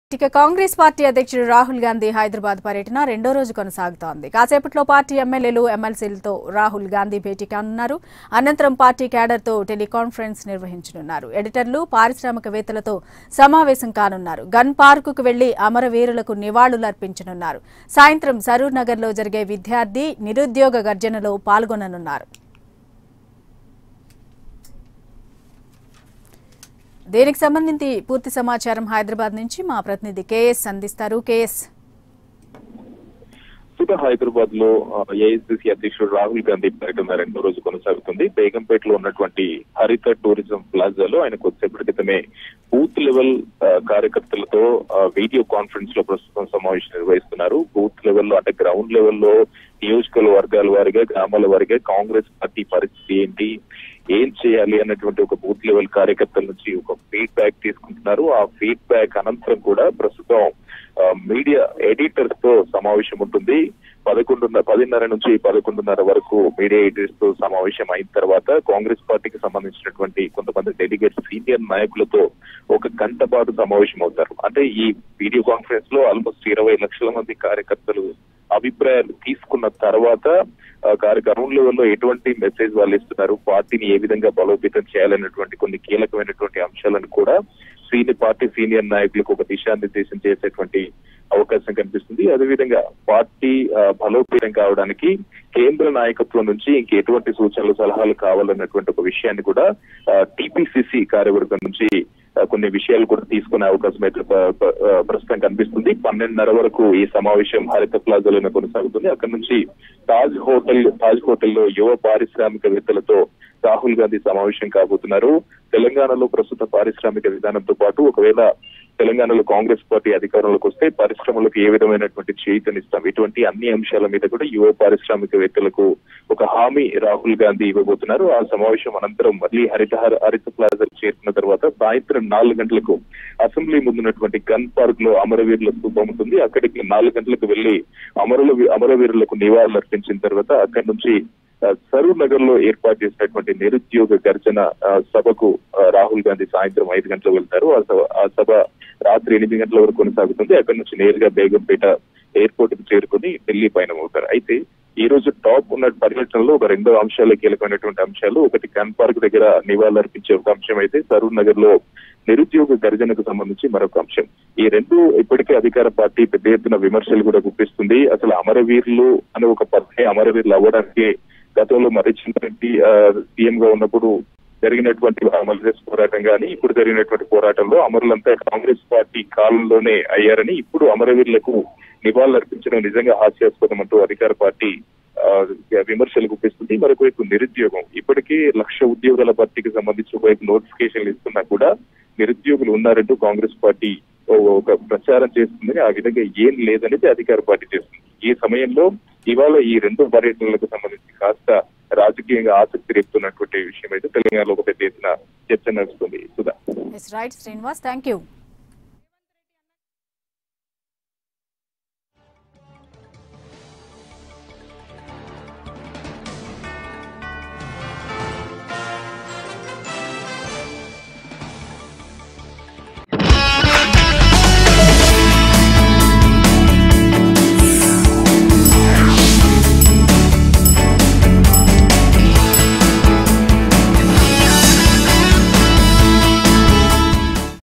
ఇక కాంగ్రెస్ పార్టీ అధ్యక్షుడు రాహుల్ గాంధీ హైదరాబాద్ పర్యటన రెండో రోజు కొనసాగుతోంది కాసేపట్లో పార్టీ ఎమ్మెల్యేలు ఎమ్మెల్సీలతో రాహుల్ గాంధీ భేటీ కానున్నారు అనంతరం పార్టీ క్యాడర్తో టెలికాన్ఫరెన్స్ నిర్వహించనున్నారు ఎడిటర్లు పారిశ్రామికవేత్తలతో సమావేశం కానున్నారు గన్ పార్కుకు వెళ్లి అమరవీరులకు నివాళులర్పించనున్నారు సాయంత్రం సరూర్ నగర్లో జరిగే విద్యార్థి నిరుద్యోగ గర్జనలో పాల్గొననున్నారు దీనికి సంబంధించి పూర్తి సమాచారం హైదరాబాద్ నుంచి మా ప్రతినిధి కేఎస్ అందిస్తారు కేఎస్ ప్రస్తుత హైదరాబాద్ లో ఏఐసిసి అధ్యక్షుడు రాహుల్ గాంధీ పర్యటన రెండో రోజు కొనసాగుతుంది బేగంపేటలో ఉన్నటువంటి హరిత టూరిజం ప్లాజాలో ఆయన కొద్దిసేపటి క్రితమే బూత్ లెవెల్ ఆ, కార్యకర్తలతో ఆ, వీడియో కాన్ఫరెన్స్ లో ప్రస్తుతం సమావేశం నిర్వహిస్తున్నారు బూత్ లెవెల్లో అంటే గ్రౌండ్ లెవెల్లో నియోజకవర్గాల వర్గాల వారిగా గ్రామాల వారిగా కాంగ్రెస్ పార్టీ పరిస్థితి ఏంటి ఏం చేయాలి అన్నటువంటి ఒక బూత్ లెవెల్ కార్యకర్తల నుంచి ఒక ఫీడ్బ్యాక్ తీసుకుంటున్నారు ఆ ఫీడ్బ్యాక్ అనంతరం కూడా ప్రస్తుతం ఆ, మీడియా ఎడిటర్స్ తో సమావేశం ఉంటుంది పదకొండున్నర పదిన్నర నుంచి పదకొండున్నర వరకు మీడియా ఎడిటర్స్ తో సమావేశం అయిన తర్వాత కాంగ్రెస్ పార్టీకి సంబంధించినటువంటి కొంతమంది డెలిగేట్ సీనియర్ నాయకులతో ఒక గంట పాటు సమావేశం అవుతారు అంటే ఈ వీడియో కాన్ఫరెన్స్ లో ఆల్మోస్ట్ ఇరవై లక్షల మంది కార్యకర్తలు అభిప్రాయాలు తీసుకున్న తర్వాత ఆ, కార్య- గ్రౌండ్ లెవెల్లో ఎటువంటి మెసేజ్ వాళ్ళు ఇస్తున్నారు పార్టీని ఏ విధంగా బలోపేతం చేయాలనేటువంటి కొన్ని కీలకమైనటువంటి అంశాలను కూడా సీనియర్ పార్టీ సీనియర్ నాయకులకు ఒక దిశానిర్దేశం చేసేటువంటి అవకాశం కనిపిస్తుంది అదేవిధంగా పార్టీ ఆ, బలోపేతం కావడానికి కేంద్ర నాయకత్వం నుంచి ఇంకెటువంటి సూచనలు సలహాలు కావాలన్నటువంటి ఒక విషయాన్ని కూడా టిపిసిసి కార్యవర్గం నుంచి ఆ, కొన్ని విషయాలు కూడా తీసుకునే అవకాశం అయితే ప- ప- ఆ, ప్రస్తుతం కనిపిస్తుంది పన్నెండున్నర వరకు ఈ సమావేశం హరిత ప్లాజాలోనే కొనసాగుతుంది అక్కడ నుంచి తాజ్ హోటల్ తాజ్ హోటల్లో యువ పారిశ్రామికవేత్తలతో రాహుల్ గాంధీ సమావేశం కాబోతున్నారు తెలంగాణలో ప్రస్తుత పారిశ్రామిక విధానంతో పాటు ఒకవేళ తెలంగాణలో కాంగ్రెస్ పార్టీ అధికారంలోకి వస్తే పరిశ్రమలకు ఏ విధమైనటువంటి చేయుతనిస్తాం ఇటువంటి అన్ని అంశాల మీద కూడా యువ పారిశ్రామికవేత్తలకు ఒక హామీ రాహుల్ గాంధీ ఇవ్వబోతున్నారు ఆ సమావేశం అనంతరం మళ్ళీ హరిత హరిత ప్లాజా చేరుకున్న తర్వాత సాయంత్రం నాలుగు గంటలకు అసెంబ్లీ ముందున్నటువంటి గన్ పార్క్ లో అమరవీరుల స్థూపం ఉంటుంది అక్కడికి నాలుగు గంటలకు వెళ్లి అమరుల అమరవీరులకు నివాళులు అర్పించిన తర్వాత అక్కడి నుంచి ఆ, సరూర్ నగర్ లో ఏర్పాటు చేసినటువంటి నిరుద్యోగ గర్జన ఆ, సభకు ఆ, రాహుల్ గాంధీ సాయంత్రం ఐదు గంటలకు వెళ్తారు ఆ సభ ఆ సభ రాత్రి ఎనిమిది గంటల వరకు కొనసాగుతుంది అక్కడి నుంచి నేరుగా బేగంపేట ఎయిర్పోర్ట్ కు చేరుకుని ఢిల్లీ పయనం అవుతారు అయితే ఈ రోజు టాప్ ఉన్న పర్యటనలో ఒక రెండో అంశాలు కీలకమైనటువంటి అంశాలు ఒకటి గన్ పార్క్ దగ్గర నివాళులు అర్పించే ఒక అంశం అయితే సరూర్ నగర్ లో నిరుద్యోగ గర్జనకు సంబంధించి మరొక అంశం ఈ రెండు ఇప్పటికే అధికార పార్టీ పెద్ద ఎత్తున విమర్శలు కూడా గుప్పిస్తుంది అసలు అమరవీరులు అనే ఒక పద్ధతి అమరవీరులు అవ్వడానికి గతంలో మరిచినటువంటి సీఎం గా ఉన్నప్పుడు జరిగినటువంటి మల్రేస్ పోరాటం కానీ ఇప్పుడు జరిగినటువంటి పోరాటంలో అమరులంతా కాంగ్రెస్ పార్టీ కాలంలోనే అయ్యారని ఇప్పుడు అమరవీరులకు నివాళులు అర్పించడం నిజంగా హాస్యాస్పదం అంటూ అధికార పార్టీ ఆ, విమర్శలు గుప్పిస్తుంది మరొక వైపు నిరుద్యోగం ఇప్పటికీ లక్ష ఉద్యోగాల భర్తీకి సంబంధించి ఒకవైపు నోటిఫికేషన్లు ఇస్తున్నా కూడా నిరుద్యోగులు ఉన్నారంటూ కాంగ్రెస్ పార్టీ ఓ- ఒక ప్రచారం చేస్తుందని ఆ విధంగా ఏం లేదనేది అధికార పార్టీ చేస్తుంది ఈ సమయంలో ఇవాళ ఈ రెండు పర్యటనలకు సంబంధించి కాస్త రాజకీయంగా ఆసక్తి రేపుతున్నటువంటి విషయం అయితే తెలంగాణలో ఒక పెద్ద ఎత్తున చర్చ నడుస్తుంది Sudha right Srinivas thank you